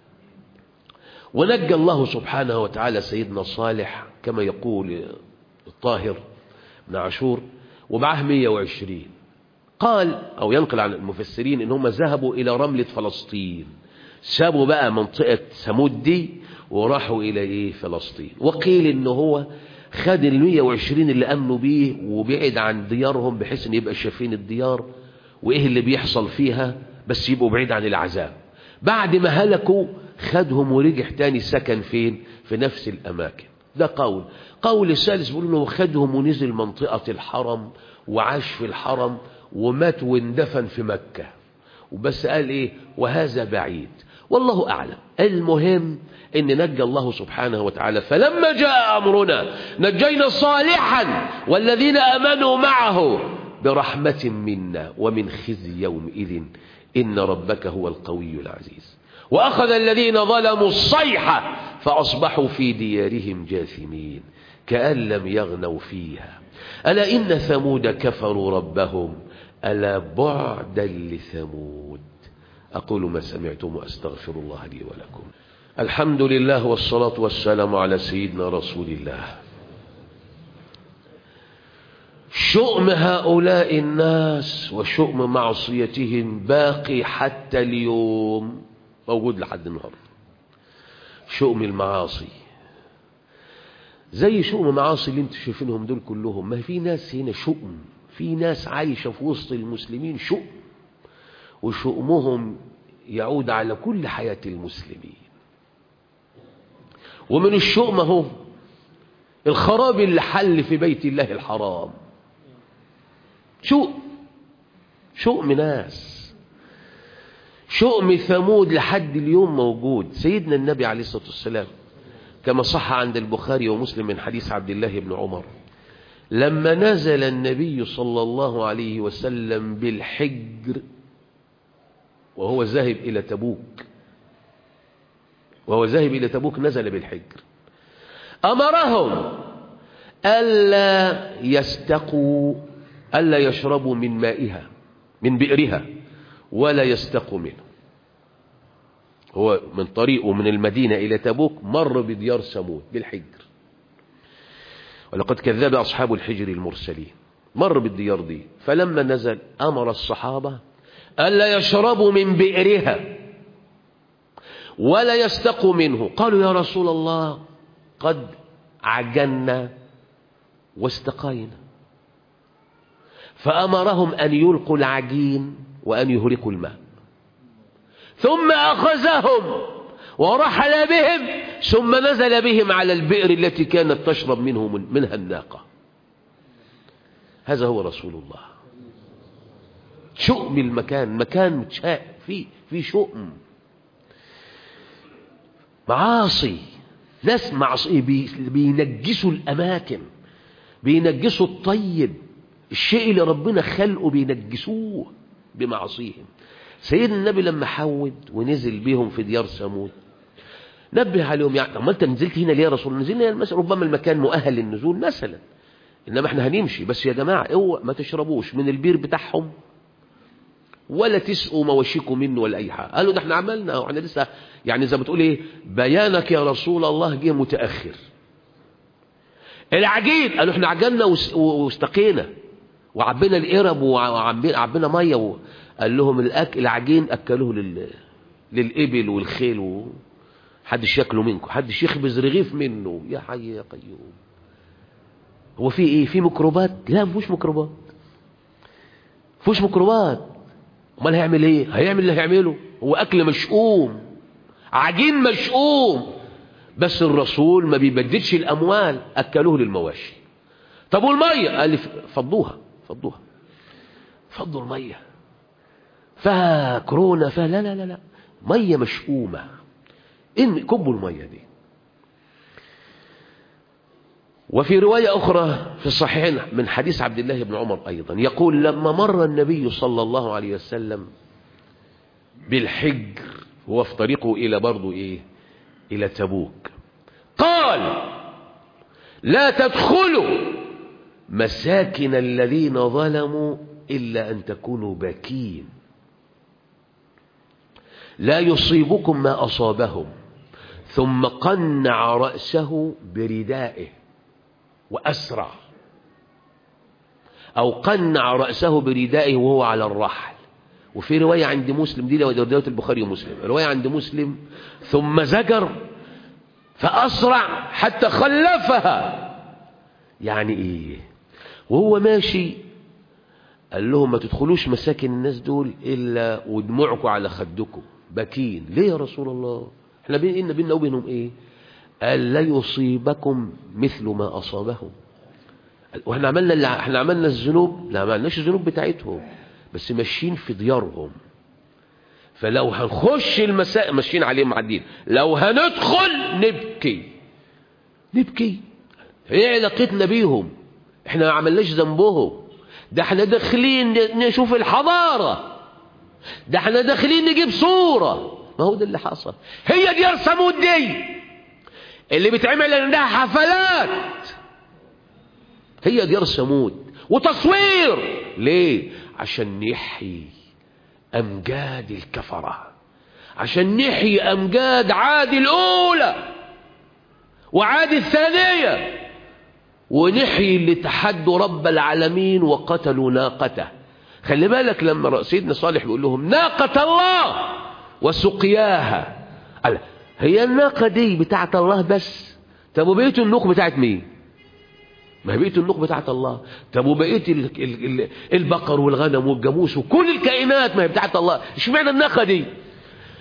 ونجى الله سبحانه وتعالى سيدنا صالح كما يقول الطاهر بن عاشور ومعه 120 قال أو ينقل عن المفسرين إن هم ذهبوا إلى رملة فلسطين سابوا بقى منطقة ثمود دي وراحوا إلى إيه فلسطين وقيل إن هو خد ال 120 اللي أمنوا بيه وبعد عن ديارهم بحيث إن يبقى شايفين الديار وإيه اللي بيحصل فيها بس يبقوا بعيد عن العذاب بعد ما هلكوا خدهم ورجع تاني سكن فين في نفس الأماكن ده قول قول الثالث بيقول انه خدهم ونزل منطقة الحرم وعاش في الحرم ومات واندفن في مكة وبس قال ايه وهذا بعيد والله أعلم المهم ان نجى الله سبحانه وتعالى فلما جاء أمرنا نجينا صالحا والذين أمنوا معه برحمة منا ومن خزي يومئذ إن ربك هو القوي العزيز وأخذ الذين ظلموا الصيحة فأصبحوا في ديارهم جاثمين كأن لم يغنوا فيها ألا إن ثمود كفروا ربهم ألا بعدا لثمود أقول ما سمعتم وأستغفر الله لي ولكم الحمد لله والصلاة والسلام على سيدنا رسول الله شؤم هؤلاء الناس وشؤم معصيتهم باقي حتى اليوم موجود لحد النهاردة شؤم المعاصي زي شؤم معاصي اللي انتم شايفينهم دول كلهم ما في ناس هنا شؤم في ناس عايشة في وسط المسلمين شؤم وشؤمهم يعود على كل حياة المسلمين ومن الشؤم هو الخراب اللي حل في بيت الله الحرام شؤم شؤم ناس شؤم ثمود لحد اليوم موجود سيدنا النبي عليه الصلاة والسلام كما صح عند البخاري ومسلم من حديث عبد الله بن عمر لما نزل النبي صلى الله عليه وسلم بالحجر وهو ذاهب إلى تبوك وهو ذاهب إلى تبوك نزل بالحجر أمرهم ألا يستقوا ألا يشربوا من مائها من بئرها ولا يستقوا منه هو من طريقه من المدينة إلى تبوك مر بديار ثمود بالحجر ولقد كذب أصحاب الحجر المرسلين مر بالديار دي فلما نزل أمر الصحابة ألا يشربوا من بئرها ولا يستقوا منه قالوا يا رسول الله قد عجلنا واستقينا فأمرهم أن يلقوا العجين وأن يهرقوا الماء ثم أخذهم ورحل بهم ثم نزل بهم على البئر التي كانت تشرب منه من منها الناقة هذا هو رسول الله شؤم المكان مكان متشاء في في شؤم معاصي ناس معصي بينجسوا الأماكن بينجسوا الطيب الشيء اللي ربنا خلقه بينجسوه بمعصيهم سيدنا النبي لما حود ونزل بيهم في ديار ثمود نبه عليهم يعني طب ما انت نزلت هنا ليه يا رسول الله نزلنا مثلا ربما المكان مؤهل للنزول مثلا انما احنا هنمشي بس يا جماعه اوعى ما تشربوش من البير بتاعهم ولا تسقوا مواشيكم منه ولا اي حاجه قالوا ده احنا عملنا واحنا لسه يعني زي ما بتقول ايه بيانك يا رسول الله جه متاخر العجين قالوا احنا عجلنا واستقينا وعبينا القرب وعبينا ميه قال لهم الاكل العجين اكلوه لل للابل والخيل و... حدش ياكله منكم حدش يخبز رغيف منه يا حي يا قيوم هو في ايه في ميكروبات لا مفيش ميكروبات مفيش ميكروبات امال هيعمل ايه هيعمل اللي هيعمله هو اكل مشؤوم عجين مشؤوم بس الرسول ما بيبددش الاموال اكلوه للمواشي طب والميه قال لي فضوها فضوها فضوا الميه فيها كورونا فيها لا لا لا لا ميه مشؤومه ان كبوا الميه دي وفي رواية أخرى في الصحيحين من حديث عبد الله بن عمر أيضا يقول لما مر النبي صلى الله عليه وسلم بالحجر هو في طريقه إلى برضه إيه إلى تبوك قال لا تدخلوا مساكن الذين ظلموا إلا أن تكونوا باكين لا يصيبكم ما أصابهم ثم قنع رأسه بردائه وأسرع أو قنع رأسه بردائه وهو على الرحل وفي رواية عند مسلم دي رواية البخاري ومسلم رواية عند مسلم ثم زجر فأسرع حتى خلفها يعني إيه وهو ماشي قال لهم ما تدخلوش مساكن الناس دول إلا ودموعكم على خدكم باكين ليه يا رسول الله احنا بيننا بيننا وبينهم ايه قال لا يصيبكم مثل ما أصابهم واحنا عملنا اللي احنا عملنا الذنوب لا ما عملناش الذنوب بتاعتهم بس ماشيين في ديارهم فلو هنخش المساء ماشيين عليهم معدين لو هندخل نبكي نبكي ايه علاقتنا بيهم احنا ما عملناش ذنبهم ده احنا داخلين نشوف الحضارة ده احنا داخلين نجيب صورة ما هو ده اللي حصل هي ديار ثمود دي اللي بتعمل عندها حفلات هي ديار ثمود وتصوير ليه عشان نحيي امجاد الكفرة عشان نحيي امجاد عاد الاولى وعاد الثانية ونحيي اللي تحدوا رب العالمين وقتلوا ناقته خلي بالك لما سيدنا صالح بيقول لهم ناقة الله وسقياها قال هي الناقة دي بتاعت الله بس طب وبقية النوق بتاعت مين ما هي بقية النوق بتاعت الله طب وبقية ال- ال- ال- البقر والغنم والجاموس وكل الكائنات ما هي بتاعت الله اشمعنى الناقة دي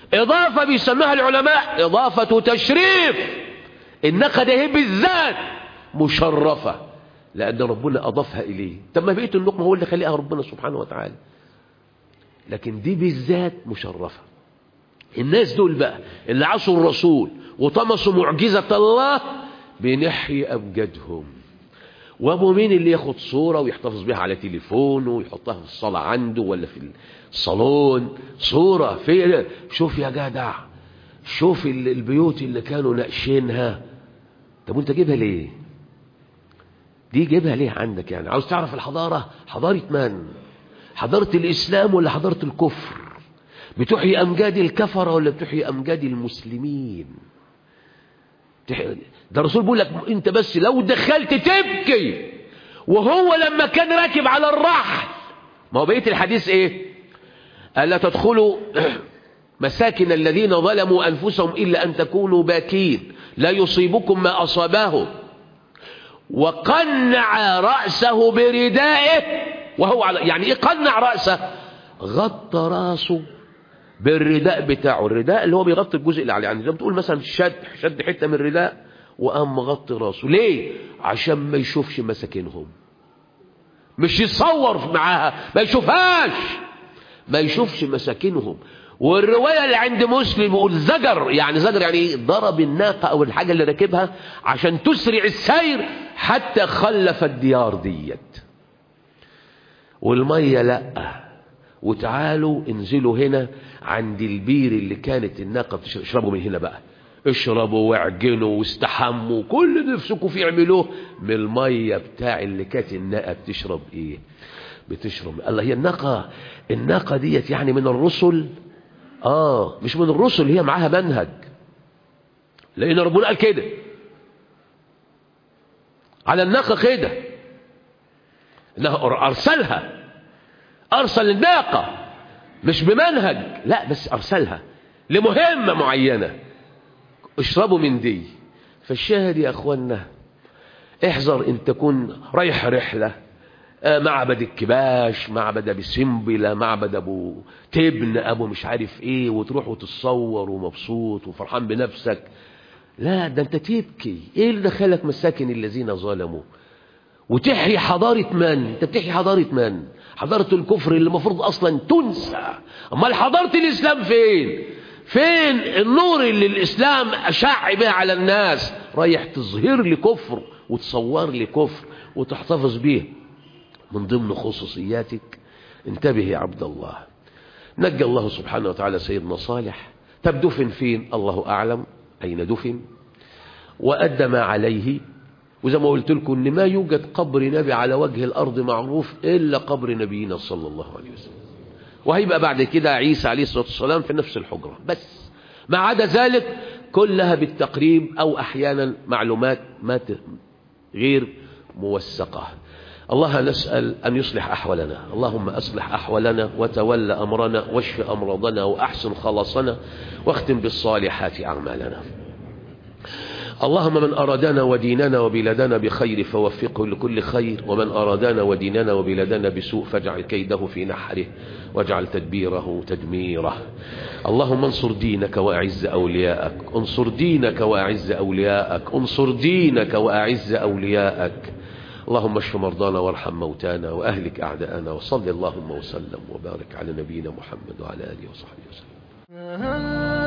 إضافة بيسميها العلماء إضافة تشريف الناقة ده بالذات مشرفة لأن ربنا أضافها إليه طب ما بقيت النقمة هو اللي خلقها ربنا سبحانه وتعالى لكن دي بالذات مشرفة الناس دول بقى اللي عصوا الرسول وطمسوا معجزة الله بنحيي أمجادهم وابو مين اللي ياخد صورة ويحتفظ بها على تليفونه ويحطها في الصلاة عنده ولا في الصالون صورة في شوف يا جدع شوف البيوت اللي كانوا ناقشينها طب وانت جيبها ليه دي جيبها ليه عندك يعني عاوز تعرف الحضارة حضارة من حضارة الإسلام ولا حضارة الكفر بتحيي أمجاد الكفرة ولا بتحيي أمجاد المسلمين ده الرسول بيقول لك انت بس لو دخلت تبكي وهو لما كان راكب على الرحل ما هو بقيه الحديث ايه الا تدخلوا مساكن الذين ظلموا انفسهم الا ان تكونوا باكين لا يصيبكم ما اصابه وقنع راسه بردائه وهو على يعني ايه قنع راسه غطى راسه بالرداء بتاعه الرداء اللي هو بيغطي الجزء اللي عليه يعني زي ما بتقول مثلا شد شد حته من الرداء وقام مغطي راسه ليه عشان ما يشوفش مساكنهم مش يتصور معاها ما يشوفهاش ما يشوفش مساكنهم والرواية اللي عند مسلم يقول زجر يعني زجر يعني ضرب الناقة أو الحاجة اللي راكبها عشان تسرع السير حتى خلف الديار ديت والمية لأ وتعالوا انزلوا هنا عند البير اللي كانت الناقة بتشرب اشربوا من هنا بقى اشربوا واعجنوا واستحموا كل اللي نفسكم فيه اعملوه من المية بتاع اللي كانت الناقة بتشرب ايه بتشرب الله هي الناقة الناقة ديت يعني من الرسل اه مش من الرسل هي معاها منهج لان ربنا قال كده على الناقة كده انه ارسلها ارسل الناقة مش بمنهج لا بس ارسلها لمهمة معينة اشربوا من دي فالشاهد يا اخوانا احذر ان تكون رايح رحلة معبد الكباش معبد ابي سمبلة معبد ابو تبن ابو مش عارف ايه وتروح وتتصور ومبسوط وفرحان بنفسك لا ده انت تبكي ايه اللي دخلك مساكن الذين ظلموا وتحيي حضارة من انت بتحيي حضارة من حضارة الكفر اللي المفروض اصلا تنسى امال حضارة الاسلام فين فين النور اللي الاسلام اشع به على الناس رايح تظهر لي كفر وتصور لي كفر وتحتفظ به من ضمن خصوصياتك انتبه يا عبد الله نجى الله سبحانه وتعالى سيدنا صالح طب دفن فين الله اعلم اين دفن وادى ما عليه وزي ما قلت لكم ان ما يوجد قبر نبي على وجه الارض معروف الا قبر نبينا صلى الله عليه وسلم وهيبقى بعد كده عيسى عليه الصلاه والسلام في نفس الحجره بس ما عدا ذلك كلها بالتقريب او احيانا معلومات ما غير موثقه الله نسأل أن يصلح أحوالنا اللهم أصلح أحوالنا وتول أمرنا واشف أمراضنا وأحسن خلاصنا واختم بالصالحات أعمالنا اللهم من أرادنا وديننا وبلادنا بخير فوفقه لكل خير ومن أرادنا وديننا وبلادنا بسوء فاجعل كيده في نحره واجعل تدبيره تدميره اللهم انصر دينك وأعز أولياءك انصر دينك وأعز أولياءك انصر دينك وأعز أولياءك اللهم اشف مرضانا وارحم موتانا وأهلك أعداءنا وصل اللهم وسلم وبارك على نبينا محمد وعلى آله وصحبه وسلم